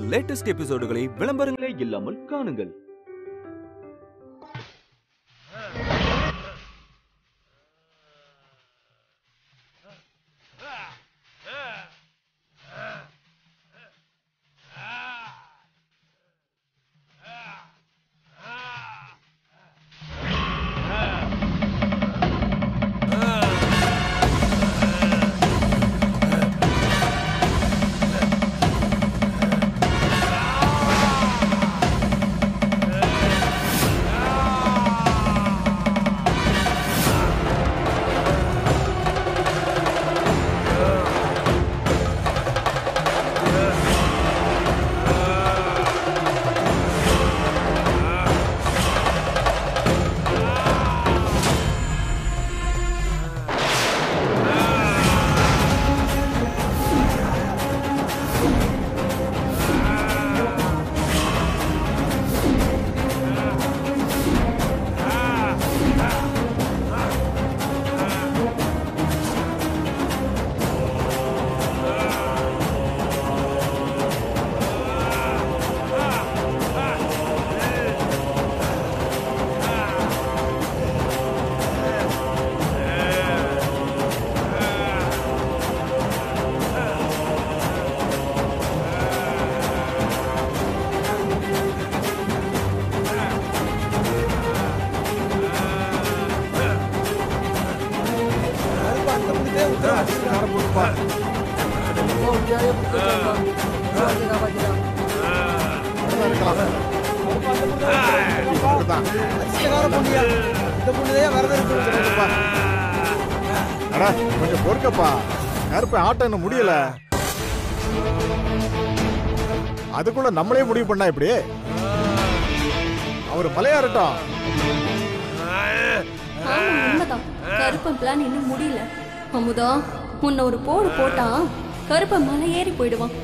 Latest எபிசோடுகளை விளம்பரங்களே இல்லாமல் காணுங்கள் அடா கொஞ்சம் பொறுக்கப்பா கருப்பை ஆட்டம் இன்னும் முடியல அதுக்குள்ள நம்மளே முடிவு பண்ணா இப்படி அவர் மலையாறட்டும் ஆமா உண்மைதான் கருப்பன் பிளான் இன்னும் முடியல அமுதா உன்னை ஒரு போடு போட்டா கருப்பன் மலை ஏறி போயிடுவான்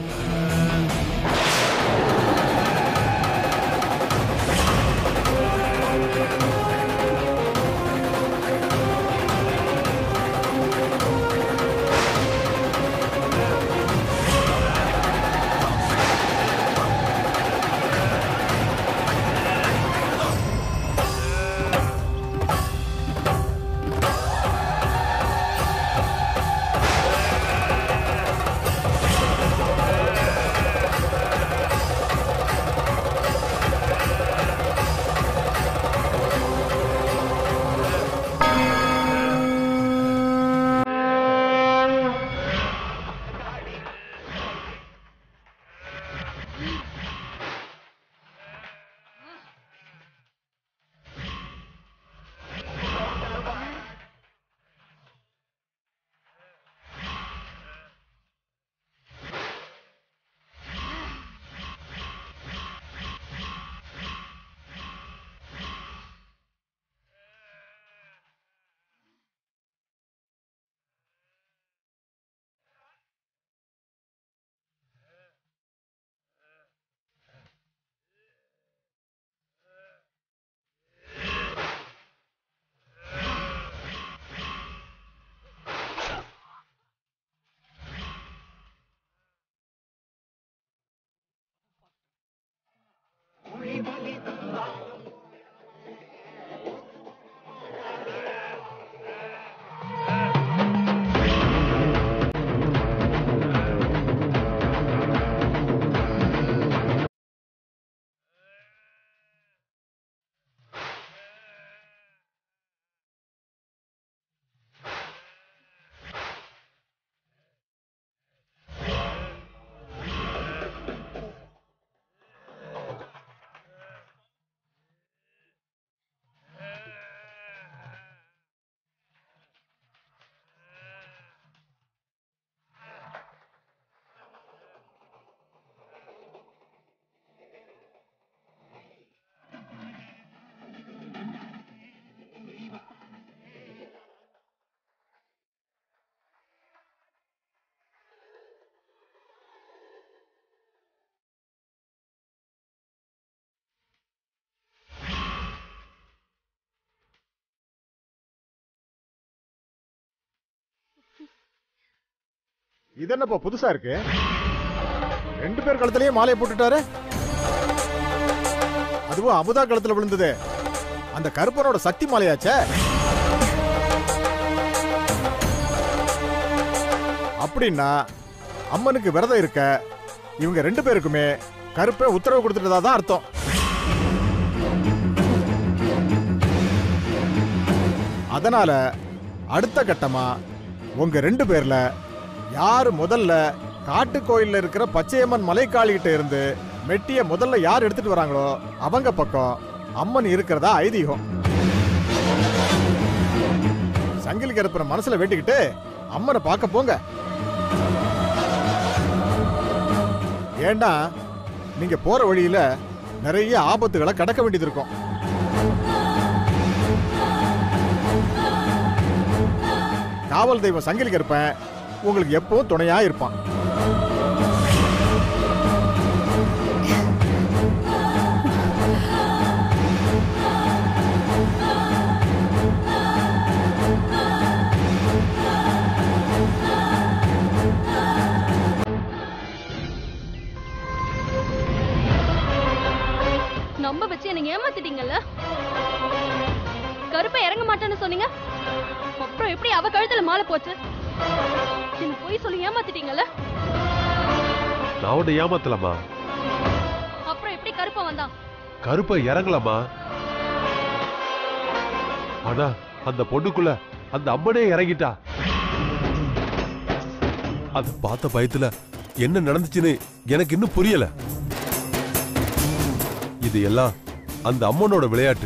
இது என்னப்பா புதுசா இருக்கு ரெண்டு பேர் கழுத்துலயும் மாலையை போட்டுட்டாரு அதுவும் அமுதா கழுத்துல விழுந்தது அந்த கருப்பனோட சக்தி மாலையாச்சே அப்படின்னா அம்மனுக்கு விரதம் இருக்க இவங்க ரெண்டு பேருக்குமே கருப்பை உத்தரவு கொடுத்துட்டதா தான் அர்த்தம் அதனால அடுத்த கட்டமா உங்க ரெண்டு பேர்ல யாரு முதல்ல காட்டு கோயில்ல இருக்கிற பச்சையம்மன் மலைக்காளிகிட்ட இருந்து மெட்டிய முதல்ல யார் எடுத்துட்டு வராங்களோ அவங்க பக்கம் அம்மன் இருக்கிறதா ஐதீகம் சங்கிலி கருப்பனை மனசுல வெட்டிக்கிட்டு அம்மனை பார்க்க போங்க ஏண்டா நீங்க போற வழியில நிறைய ஆபத்துகளை கடக்க வேண்டியது இருக்கும் காவல் தெய்வம் சங்கிலி கருப்பன் உங்களுக்கு எப்பவும் துணையா இருப்பான் நம்ப வச்சு என்ன ஏமாத்திட்டீங்கல்ல கருப்பை இறங்க மாட்டேன்னு சொன்னீங்க அப்புறம் எப்படி அவ கழுத்துல மாலை போச்சு என்ன போய் சொல்லி ஏமாத்திட்டீங்கல்ல நான் உன்னை ஏமாத்தலம்மா அப்புறம் எப்படி கருப்பை வந்தான் கருப்பை இறங்கலாமா ஆனா அந்த பொண்ணுக்குள்ள அந்த அம்மனே இறங்கிட்டா அத பார்த்த பயத்துல என்ன நடந்துச்சுன்னு எனக்கு இன்னும் புரியல இது எல்லாம் அந்த அம்மனோட விளையாட்டு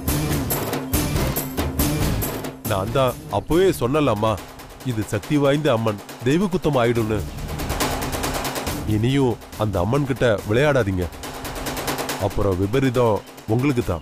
நான் தான் அப்பவே சொன்னலம்மா இது சக்தி வாய்ந்த அம்மன் தெய்வ குத்தம் ஆயிடும்னு இனியும் அந்த அம்மன் கிட்ட விளையாடாதீங்க அப்புறம் விபரீதம் உங்களுக்கு தான்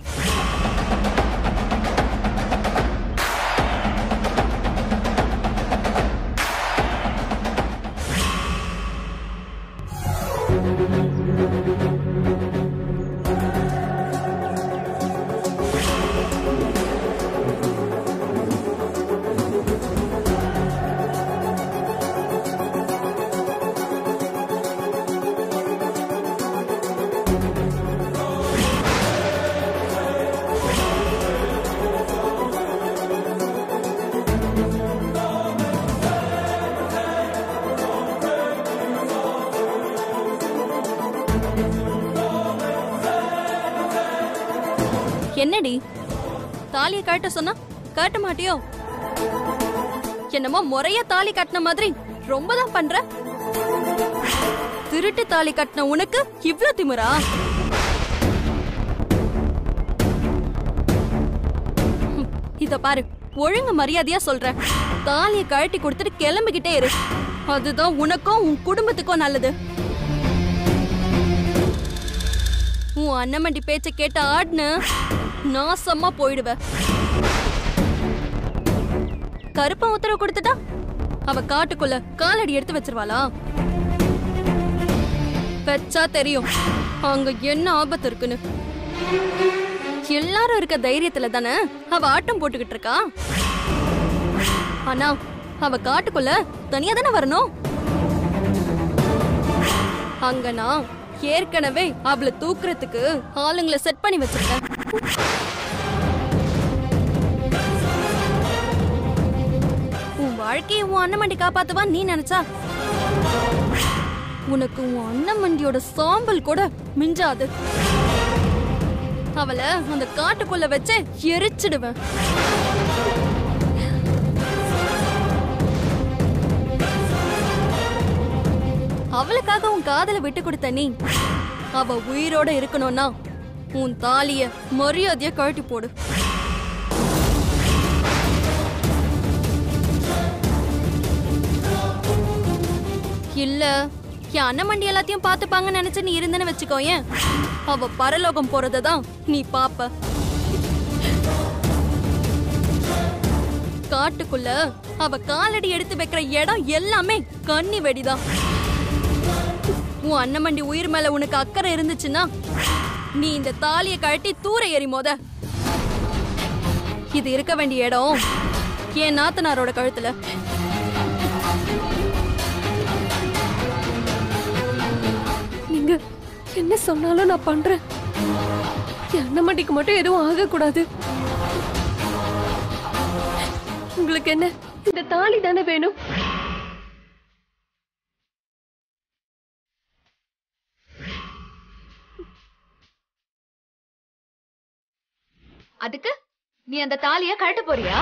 என்னடி தாலியை கழட்ட சொன்னா கழட்ட மாட்டியோ என்னமோ முறையா தாலி கட்டின மாதிரி ரொம்ப தான் பண்ற திருட்டு தாலி கட்டின உனக்கு இவ்ளோ திமிரா ஹம், இத பாரு ஒழுங்கு மரியாதையா சொல்றேன் தாலியை கழட்டி கொடுத்துட்டு கிளம்பிக்கிட்டே இரு அதுதான் உனக்கும் உன் குடும்பத்துக்கும் நல்லது உன் அண்ணமண்டி பேச்ச கேட்ட ஆடுன நாசமா போயிடுவ கருப்பன் உத்தரவு கொடுத்துட்டா அவ காட்டுக்குள்ள காலடி எடுத்து வச்சிருவாளா வச்சா தெரியும் அங்க என்ன ஆபத்து இருக்குன்னு எல்லாரும் இருக்க தைரியத்துல தானே அவ ஆட்டம் போட்டுக்கிட்டு இருக்கா ஆனா அவ காட்டுக்குள்ள தனியா தானே வரணும் அங்க நான் ஏற்கனவே அவளை தூக்குறதுக்கு ஆளுங்களை செட் பண்ணி வச்சிருக்கேன் உன் வாழ்க்கையை உன் அண்ணன் மண்டி காப்பாத்துவா நீ நினைச்சா உனக்கு உன் அண்ணன் மண்டியோட சாம்பல் கூட மிஞ்சாது அவளை அந்த காட்டுக்குள்ள வச்சு எரிச்சிடுவேன் அவளுக்காக உன் காதலை விட்டு கொடுத்த நீ அவ உயிரோட இருக்கணும்னா உன் தாலிய மரியாதைய கழட்டி போடு இல்ல என் அண்ணன் மண்டி எல்லாத்தையும் பார்த்துப்பாங்கன்னு நினைச்சு நீ இருந்தேன்னு வச்சுக்கோயேன் அவ பரலோகம் போறதான் நீ பாப்ப காட்டுக்குள்ள அவ காலடி எடுத்து வைக்கிற இடம் எல்லாமே கன்னி வெடிதான் உன் அண்ணமண்டி உயிர் மேல உனக்கு அக்கறை இருந்துச்சுன்னா நீ இந்த தாலியை கழட்டி தூர எறி மோத இது இருக்க வேண்டிய இடம் என் நாத்தனாரோட கழுத்துல என்ன சொன்னாலும் நான் பண்றேன் என் அண்ணமண்டிக்கு மட்டும் எதுவும் ஆகக்கூடாது உங்களுக்கு என்ன இந்த தாலி தானே வேணும் அதுக்கு நீ அந்த தாலிய கழட்ட போறியா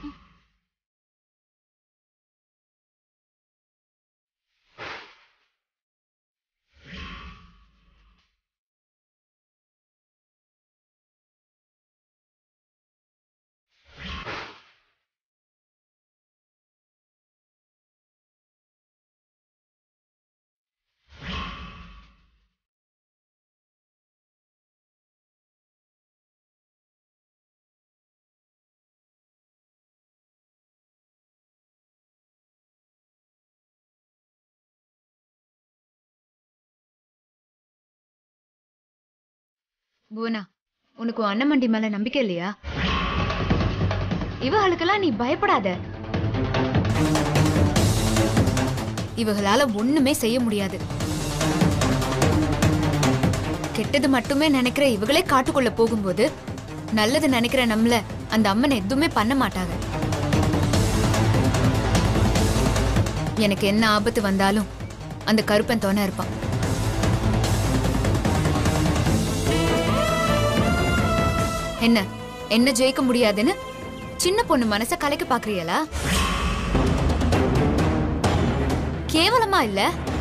புவனா உனக்கு உன் அண்ணன் மண்டி மேல நம்பிக்கை இல்லையா இவகளுக்கெல்லாம் நீ பயப்படாத இவகளால ஒண்ணுமே செய்ய முடியாது கெட்டது மட்டுமே நினைக்கிற இவங்களே காட்டுக்குள்ள போகும்போது நல்லது நினைக்கிற நம்மள அந்த அம்மன் எதுவுமே பண்ண மாட்டாங்க எனக்கு என்ன ஆபத்து வந்தாலும் அந்த கருப்பன் தோண இருப்பான் என்ன என்ன ஜெயிக்க முடியாதுன்னு சின்ன பொண்ணு மனச கலைக்க பாக்குறீங்களா கேவலமா இல்ல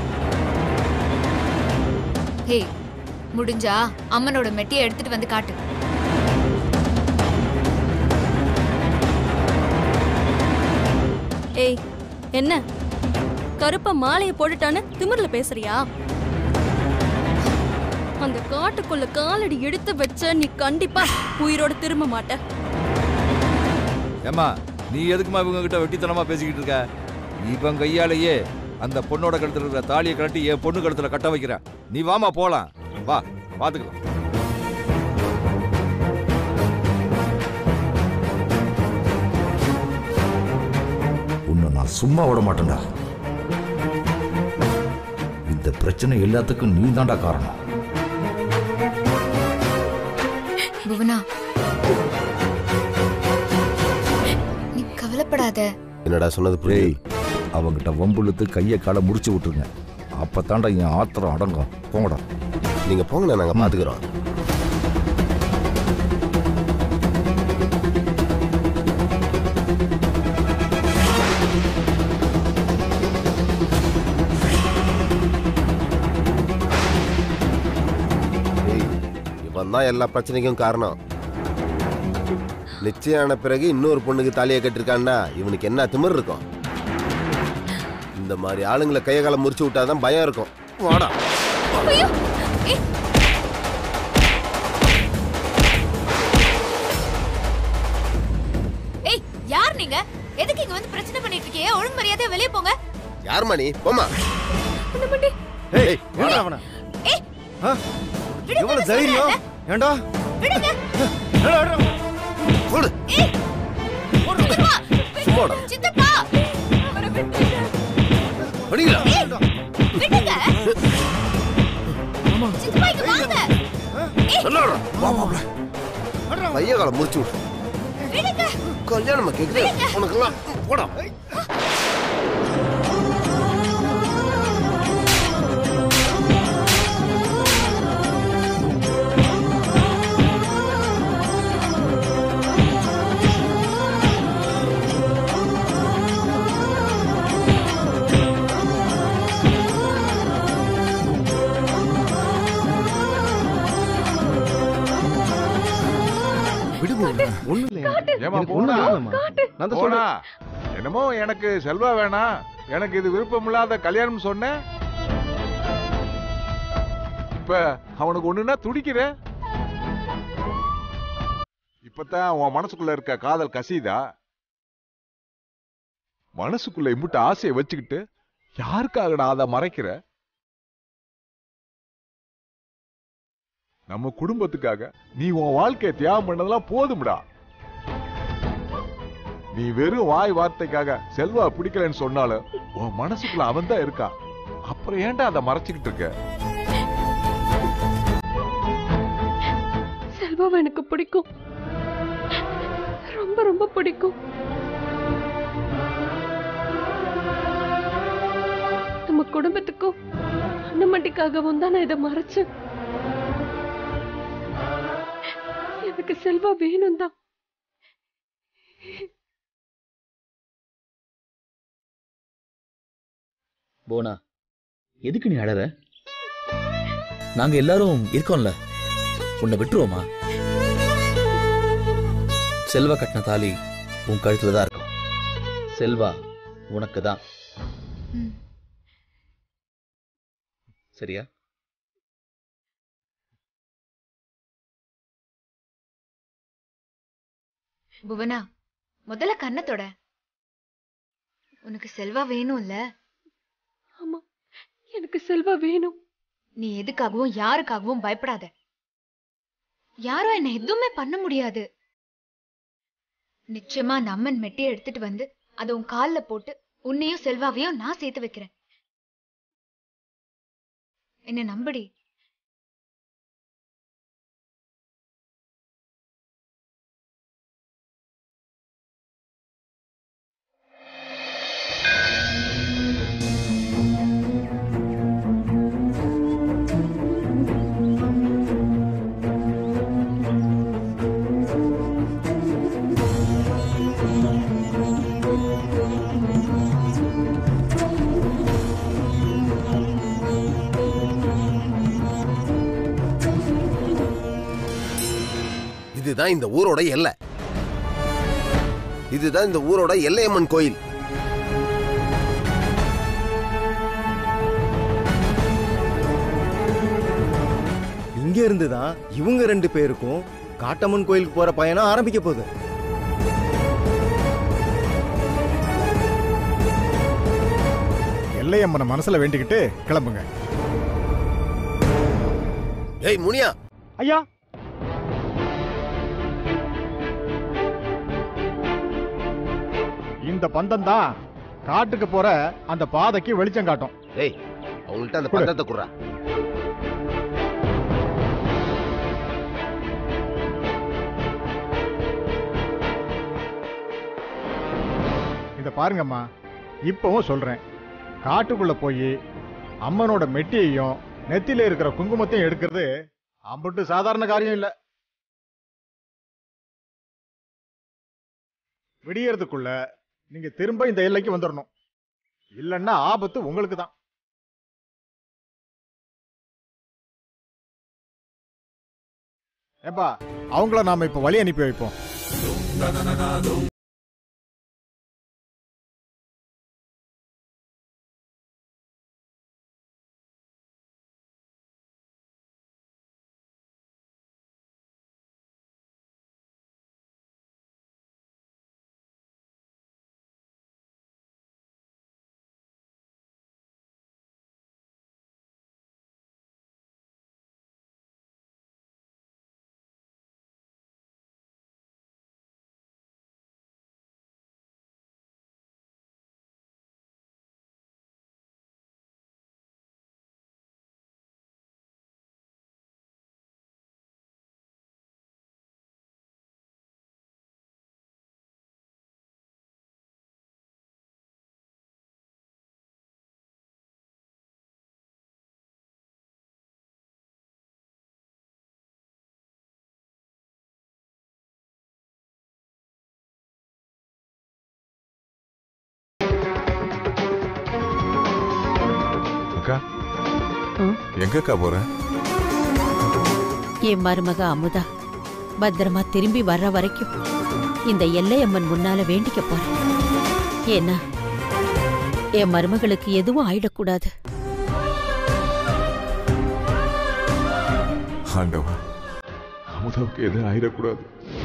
ஹே முடிஞ்சா அம்மனோட மெட்டியை எடுத்துட்டு வந்து காட்டு ஏய் என்ன கருப்ப மாலைய போட்டுட்டான்னு திமிர்ல பேசுறியா அந்த காட்டுக்குள்ள காலடி எடுத்து வச்ச நீ கண்டிப்பா உயிரோட திரும்ப மாட்ட ஏம்மா நீ எதுக்குமா இவங்க கிட்ட வெட்டித்தனமா பேசிக்கிட்டு இருக்க இவன் கையாலேயே அந்த பொண்ணோட கழுத்துல இருக்கிற தாலியை கழட்டி என் பொண்ணு கழுத்துல கட்ட வைக்கிறேன் நீ வாமா போலாம் வா பாத்துக்கலாம் உன்னை நான் சும்மா விட மாட்டேன்டா இந்த பிரச்சனை எல்லாத்துக்கும் நீ தான்டா காரணம் புவனா நீ கவலைப்படாத என்னடா சொன்னது டேய் புரியுது அவங்கிட்ட வம்புழுத்து கையை காலை முடிச்சு விட்டுருங்க அப்பத்தாண்டா என் ஆத்திரம் அடங்கும் போங்கடா நீங்க போங்கண்ணா நாங்க பாத்துக்கிறோம் ஏய், இவன் தான் எல்லா பிரச்சனைக்கும் காரணம் நிச்சயம் ஆன பிறகு இன்னொரு பொண்ணுக்கு தாலியை கட்டிருக்கான்னா இவனுக்கு என்ன திமிர் இருக்கும் இந்த மாதிரி ஆளுங்களை கைய காலம் முறிச்சு விட்டாதான் பயம் இருக்கும் வாடா ஐயோ ஏய். ஏய் யார் நீங்க எதுக்கு இங்க வந்து பிரச்சனை பண்ணிட்டு இருக்கீங்க ஒழுங்கு மரியாதையா வெளிய போங்க யார் மணி போமா அண்ணமண்டி ஏய் வாடா அவன ஏய் ஆ? விடுங்க, எவ்வளவு நான் தைரியம் சொல்றேன்ல. ஏண்டா விடுங்க ஏடா, ஏடா. போடு ஏய் சித்தப்பா சும்மாடா சித்தப்பா அவரை விட்டுடுங்க. படிங்களா விடுங்க சித்தப்பா இங்க வாங்க சொல்லடா வா மாப்ள கைய காலம் முறிச்சு விட்டு விடுங்க கல்யாணமா கேக்குது உனக்கெல்லாம் போடா ஏமா போனா நான் தான் போனா சொல்றேன் என்னமோ எனக்கு செல்வா வேணாம் எனக்கு இது விருப்பம் இல்லாத கல்யாணம் சொன்னேன் இப்ப அவனுக்கு ஒண்ணுன்னா துடிக்கிற இப்பதான் உன் மனசுக்குள்ள இருக்க காதல் கசிதா மனசுக்குள்ள இம்புட்டு ஆசையை வச்சுக்கிட்டு யாருக்காகடா அதை மறைக்கிற நம்ம குடும்பத்துக்காக நீ உன் வாழ்க்கையை தியாகம் பண்ணதெல்லாம் போதும்டா நீ வெறும் வாய் வார்த்தைக்காக செல்வா பிடிக்கலன்னு சொன்னாலும் உன் மனசுக்குள்ள அவன் தான் இருக்கான் அப்புறம் ஏன்டா அதை மறைச்சுக்கிட்டு இருக்க செல்வாவை எனக்கு பிடிக்கும் ரொம்ப ரொம்ப பிடிக்கும் நம்ம குடும்பத்துக்கும் அண்ணமட்டிக்காகவும் தான் நான் இதை மறைச்சேன் எனக்கு செல்வா வேணும் தான் போனா எதுக்கு நீ அழற நாங்க எல்லாரும் இருக்கோம்ல உன்னை விட்டுருவோமா செல்வா கட்டின தாலி உன் கழுத்துல தான் இருக்கும் செல்வா உனக்கு தான் ம். சரியா புவனா முதல்ல கண்ணத்தோட உனக்கு செல்வா வேணும்ல ஆமா எனக்கு செல்வா வேணும் நீ எதுக்காகவும் யாருக்காகவும் பயப்படாத யாரும் என்ன எதுவுமே பண்ண முடியாது நிச்சயமா அந்த அம்மன் மெட்டியை எடுத்துட்டு வந்து அதை உன் கால்ல போட்டு உன்னையும் செல்வாவையும் நான் சேர்த்து வைக்கிறேன் என்ன நம்படி இதுதான் இந்த ஊரோட எல்லை இதுதான் இந்த ஊரோட எல்லையம்மன் கோயில் இங்க இருந்து தான் இவங்க ரெண்டு பேருக்கும் காட்டம்மன் கோயிலுக்கு போற பயணம் ஆரம்பிக்க போகுது எல்லையம்மனை மனசுல வேண்டிக்கிட்டு கிளம்புங்க ஏய் முனியா ஐயா இந்த பந்தம் தான் காட்டுக்கு போற அந்த பாதைக்கு வெளிச்சம் காட்டும் ஏய் அவங்கள்ட்ட அந்த கொடு. பந்தத்தை குடுறா இத பாருங்கம்மா இப்பவும் சொல்றேன் காட்டுக்குள்ள போய் அம்மனோட மெட்டியையும் நெத்தியில இருக்கிற குங்குமத்தையும் எடுக்கிறது அம்புட்டு சாதாரண காரியம் இல்ல விடியறதுக்குள்ள நீங்க திரும்ப இந்த எல்லைக்கு வந்துடணும் இல்லன்னா ஆபத்து உங்களுக்கு தான் ஏப்பா அவங்கள நாம இப்ப வழி அனுப்பி வைப்போம் அக்கா எங்கக்கா போற என் மருமக அமுதா பத்திரமா திரும்பி வர்ற வரைக்கும் இந்த எல்லையம்மன் முன்னால வேண்டிக்க போறேன் ஏன்னா என் மருமகளுக்கு எதுவும் ஆயிடக்கூடாது ஆண்டவா அமுதாவுக்கு எதுவும் ஆயிடக்கூடாது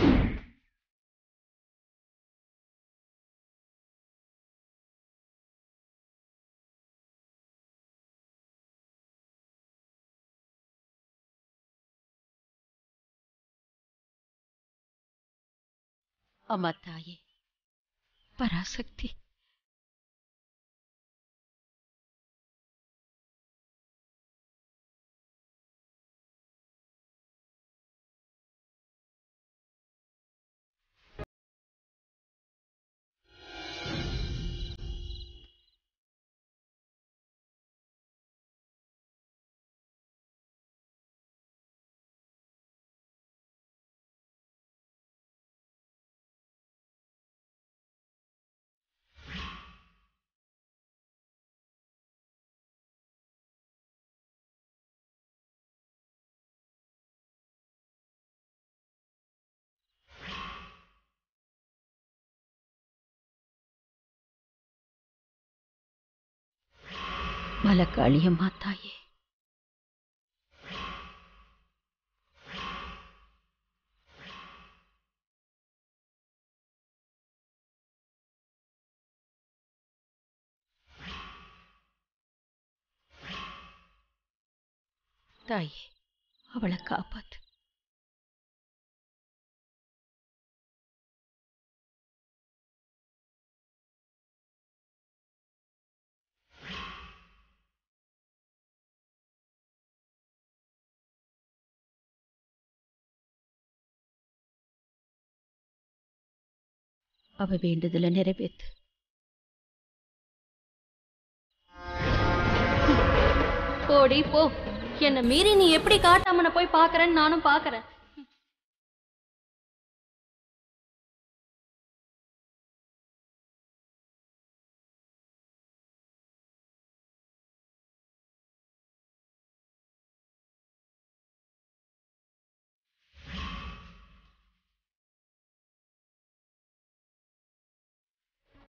அம்மா தாயே பராசக்தி மலக்காளியம்மா தாயே தாயே அவளை காப்பாத்து அவ வேண்டுதலை நிறைவேத்து போடி போ என்ன மீறி நீ எப்படி காட்டாமன போய் பாக்குறேன்னு நானும் பாக்குறேன்